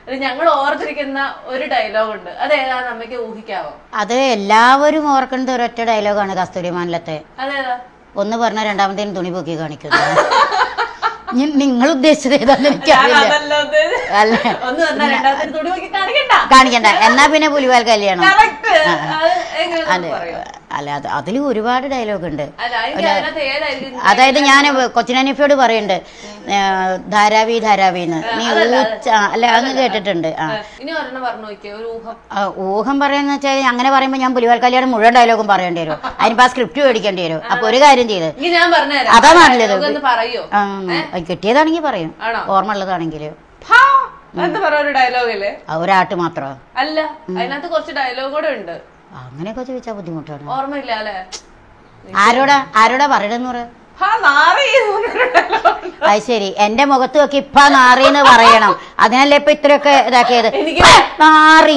ഇത് ഞങ്ങൾ ഓർത്തിരിക്കുന്ന ഒരു ഡയലോഗ് ഉണ്ട് അത് ഏതാന്ന് അമ്മയ്ക്ക് ഊഹിക്കാവോ അത് എല്ലാവരും ഓർക്കുന്നത് ഒരൊറ്റ ഡയലോഗാണ് കസ്തൂരി മാനിലത്തെ അതേതാ ഒന്ന് പറഞ്ഞ രണ്ടാമത്തേന് തുണി പൊക്കി കാണിക്കുന്നു ഇനി നിങ്ങൾ ഉദ്ദേശിച്ചത് ഏതാന്ന് എനിക്കറിയില്ല അതല്ല ഉദ്ദേശിച്ചത്. അല്ല ഒന്ന് പറഞ്ഞാൽ രണ്ടാമത്തിന് തുണി നോക്കി കാണിക്കണ്ട കാണിക്കണ്ട എന്നാ പിന്നെ പുലിവാൽ കല്യാണം Correct. അത് എങ്ങനെയാണെന്ന് അതെ പറയോ അല്ല അത് അതിൽ ഒരുപാട് ഡയലോഗ് ഉണ്ട് അല്ല എനിക്ക് അതിനകത്ത് ഏതായിരിക്കും അതായത് ഞാൻ കൊച്ചിനനിഫയോട് പറയുന്നുണ്ട് ഏ, ധാരാവി ധാരാവിന്ന് നീ ഊച്ച അല്ല അങ്ങ് കേട്ടിട്ടുണ്ട് ആ ഇനി ഒരെണ്ണം പറഞ്ഞു നോക്കിയേ ഒരു ഊഹം ആ, ഊഹം പറയാന്ന് വെച്ചാൽ അങ്ങനെ പറയുമ്പോൾ ഞാൻ പുലിവാൽ കല്യാണം മുഴുവൻ ഡയലോഗും പറയേണ്ടി വരും അതിനിപ്പോ ആ സ്ക്രിപ്റ്റ് മേടിക്കേണ്ടി വരും അപ്പൊ ഒരു കാര്യം ചെയ്ത് ഇനി ഞാൻ പറഞ്ഞുതരാം അതാ നല്ലത്. ഒന്ന് പറയോ ആ, അത് കിട്ടിയതാണെങ്കിൽ പറയും ആണോ? ഓർമ്മ ഉള്ളതാണെങ്കിൽ ഹാ എന്താ പറയാ ഒരു ഡയലോഗില് ഒരാട്ട് മാത്രമോ അല്ല അതിനകത്ത് കുറച്ച് ഡയലോഗ് കൂടെ ഉണ്ട് അങ്ങനെയൊക്കെ ചോദിച്ചാൽ ബുദ്ധിമുട്ടാണ് ഓർമ്മയില്ല അല്ലെ ആരോടാ ആരോടാ പറയണെന്ന് പറ ഹാ നാറി എന്ന് പറഞ്ഞൊരു dialogue ഉണ്ട്. അത് ശരി എന്റെ മുഖത്ത് നോക്കി ഇപ്പ നാറിന്ന് പറയണം അതിനല്ലേ ഇപ്പൊ ഇത്രയൊക്കെ ഇതാക്കിയത് എനിക്ക് പ്പ, നാറി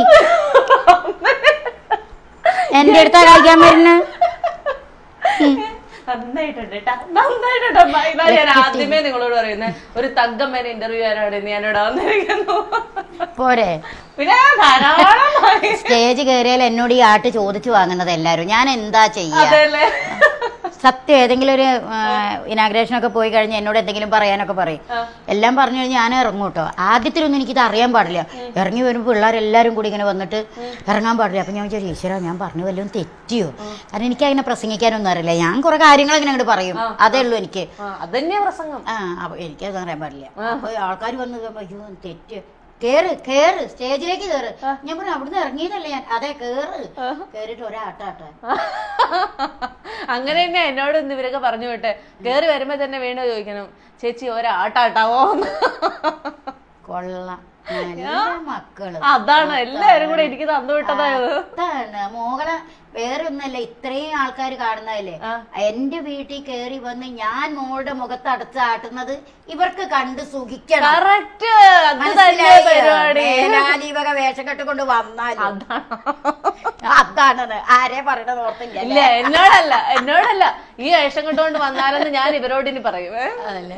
എന്റെ അടുത്താ കളിക്കാൻ വരുന്നത് നന്നായിട്ടുണ്ട് കേട്ടാ നന്നായിട്ടുണ്ട് അമ്മ. ഇതാ ഞാൻ ആദ്യമേ നിങ്ങളോട് പറയുന്നത് ഒരു തగ్గമ്മേനെ ഇന്റർവ്യൂ ചെയ്യാനാണ് ഇന്ന് ഞാനിവിടെ വന്നിരിക്കുന്നു പോരെ പിന്നെ ധാരാളമായി സ്റ്റേജ് കയറിയാൽ എന്നോട് ഈ ആട്ട് ചോദിച്ചു വാങ്ങുന്നത് എല്ലാരും ഞാൻ എന്താ ചെയ്യാ അതെല്ലേ സത്യം ഏതെങ്കിലും ഒരു ഇനാഗ്രേഷൻ ഒക്കെ പോയി കഴിഞ്ഞാൽ എന്നോട് എന്തെങ്കിലും പറയാനൊക്കെ പറയും ആ. എല്ലാം പറഞ്ഞു കഴിഞ്ഞാൽ ഞാൻ ഇറങ്ങും കേട്ടോ ആദ്യത്തിലൊന്നും എനിക്കിത് അറിയാൻ പാടില്ല ഇറങ്ങി വരുമ്പോൾ പിള്ളേരെല്ലാരും കൂടി ഇങ്ങനെ വന്നിട്ട് ഇറങ്ങാൻ പാടില്ല അപ്പൊ ഞാൻ വിചാരിച്ചു ഈശ്വര ഞാൻ പറഞ്ഞു വല്ലതും തെറ്റിയോ കാരണം എനിക്ക് അതിനെ പ്രസംഗിക്കാനൊന്നും അറിയില്ല ഞാൻ കുറെ കാര്യങ്ങൾ ഇങ്ങനെ അങ്ങോട്ട് പറയും അതേ ഉള്ളൂ എനിക്ക് ആ അതന്നെയാ പ്രസംഗം ആ അപ്പൊ എനിക്കത് അറിയാൻ പാടില്ല അപ്പൊ ആൾക്കാർ വന്ന് കേറുമ്പോ, അയ്യോ തെറ്റ് കേറ് കേറ് സ്റ്റേജിലേക്ക് കേറ് ഞാൻ പറഞ്ഞു അവിടുന്ന് ഇറങ്ങിയതല്ലേ ഞാൻ അതെ കേറ് കേറിട്ട് ഒരാട്ടാട്ട അങ്ങനെ തന്നെ എന്നോട് ഇന്ന് ഇവരൊക്കെ പറഞ്ഞു വിട്ടെ കേറി വരുമ്പോ തന്നെ വീണ്ടും ചോദിക്കണം ചേച്ചി ഒരാട്ടാട്ടാവോ കൊള്ളാം നല്ല മക്കള് അതാണ് എല്ലാവരും കൂടെ എനിക്ക് തന്നു വിട്ടതായത് അതാണ് മോകളെ വേറെ ഒന്നല്ല ഇത്രയും ആൾക്കാർ കാണുന്നതല്ലേ എന്റെ വീട്ടിൽ കയറി വന്ന് ഞാൻ മോളുടെ മുഖത്ത് അടച്ച് ആട്ടുന്നത് ഇവർക്ക് കണ്ട് സുഖിക്കണം കറക്റ്റ് അത് തന്നെ മനസ്സിലായോ? പരിപാടി മേലാലി വക വേഷം കെട്ടുകൊണ്ട് വന്നാലും അതാണത് ആരെ പറയണത് ഓർത്തില്ല ഇല്ല എന്നോടല്ല എന്നോടല്ല ഈ വേഷം കണ്ടുകൊണ്ട് വന്നാലെന്ന് ഞാൻ ഇവരോട് ഇനി പറയും ഏ?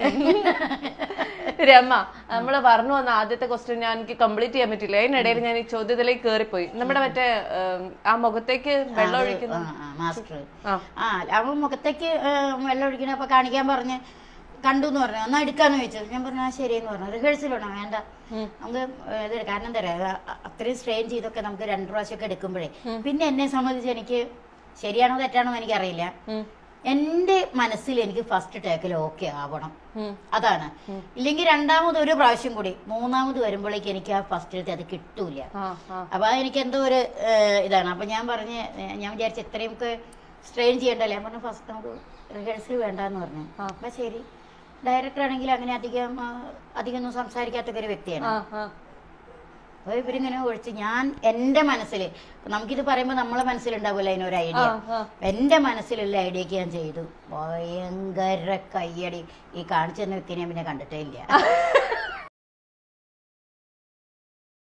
രമ്മ നമ്മള് പറഞ്ഞു വന്ന ആദ്യത്തെ ക്വസ്റ്റ്യൻ ഞാൻ എനിക്ക് കംപ്ലീറ്റ് ചെയ്യാൻ പറ്റില്ല അതിനിടയിൽ ഞാൻ ഈ ചോദ്യത്തിലേക്ക് കയറിപ്പോയി നമ്മുടെ മറ്റേ ഉം, ആ മുഖത്തേക്ക് വെള്ളം ഒഴിക്കുന്ന മാസ്റ്റർ ആ. ആ അവൻ മുഖത്തേക്ക് ഏ, വെള്ളം ഒഴിക്കണപ്പോ കാണിക്കാൻ പറഞ്ഞ് കണ്ടു എന്ന് പറഞ്ഞു എന്നാ എടുക്കാന്ന് ചോദിച്ചത് ഞാൻ പറഞ്ഞു ആ ശരിയെന്ന് പറഞ്ഞു റിഹേഴ്സൽ വേണം വേണ്ട നമുക്ക് ഏ, ഇത് കാരണം എന്താ പറയാ അ- അത്രയും സ്ട്രെയിൻ ചെയ്തൊക്കെ നമുക്ക് രണ്ടു പ്രാവശ്യമൊക്കെ എടുക്കുമ്പോഴേ പിന്നെ എന്നെ സംബന്ധിച്ച് എനിക്ക് ശരിയാണോ തെറ്റാണോ എന്ന് എനിക്കറിയില്ല ഉം. എന്റെ മനസ്സിൽ എനിക്ക് ഫസ്റ്റ് ടേക്കിൽ ഓക്കെ ആവണം ഉം. അതാണ് ഇല്ലെങ്കിൽ രണ്ടാമത് ഒരു പ്രാവശ്യം കൂടി മൂന്നാമത് വരുമ്പോഴേക്ക് എനിക്ക് ആ ഫസ്റ്റിലത്തെ അത് കിട്ടൂല ആ ആ അപ്പൊ അത് എനിക്ക് എന്തോ ഒരു ഏഹ്, ഇതാണ് അപ്പൊ ഞാൻ പറഞ്ഞ് ഏഹ്, ഞാൻ വിചാരിച്ചു ഇത്രയും ഒക്കെ സ്ട്രെയിൻ ചെയ്യണ്ടല്ലേ ഞാൻ പറഞ്ഞു ഫസ്റ്റ് നമുക്ക് റിഹേഴ്സൽ വേണ്ടെന്ന് പറഞ്ഞു അപ്പൊ ശരി ഡയറക്ടർ ആണെങ്കിൽ അങ്ങനെ അധികം ആ, അധികം ഒന്നും സംസാരിക്കാത്ത ഒരു വ്യക്തിയാണ് ആ ആ അപ്പൊ ഇവരിങ്ങനെ ഒഴിച്ച് ഞാൻ എന്റെ മനസ്സിൽ നമുക്കിത് പറയുമ്പോൾ നമ്മളെ മനസ്സിലുണ്ടാവില്ല അതിനൊരു ഐഡിയ ആ, ആ. എന്റെ മനസ്സിലുള്ള ഐഡിയക്ക് ഞാൻ ചെയ്തു ഭയങ്കര കയ്യടി ഈ കാണിച്ചു തന്ന വ്യക്തിനെ ഞാൻ പിന്നെ കണ്ടിട്ടേ ഇല്ല